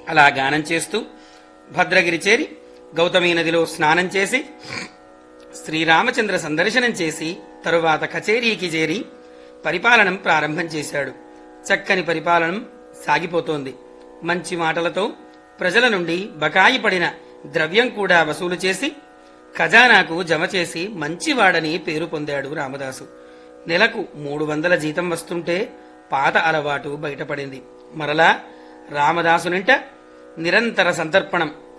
అలా గానం చేస్తూ భద్రగిరి చేరి గౌతమీ నదిలో స్నానం చేసి శ్రీరామచంద్ర సందర్శనం చేసి తరువాత కచేరీకి చేరి పరిపాలనం ప్రారంభం చేశాడు చక్కని పరిపాలనం సాగిపోతోంది మంచి మాటలతో ప్రజల నుండి బకాయి పడిన ద్రవ్యం కూడా వసూలు చేసి ఖజానాకు జమ చేసి మంచివాడని పేరు పొందాడు రామదాసు నెలకు మూడు వందల జీతం వస్తుంటే పాత అలవాటు బయటపడింది మరలా రామదాసునింట నిరంతర సంతర్పణం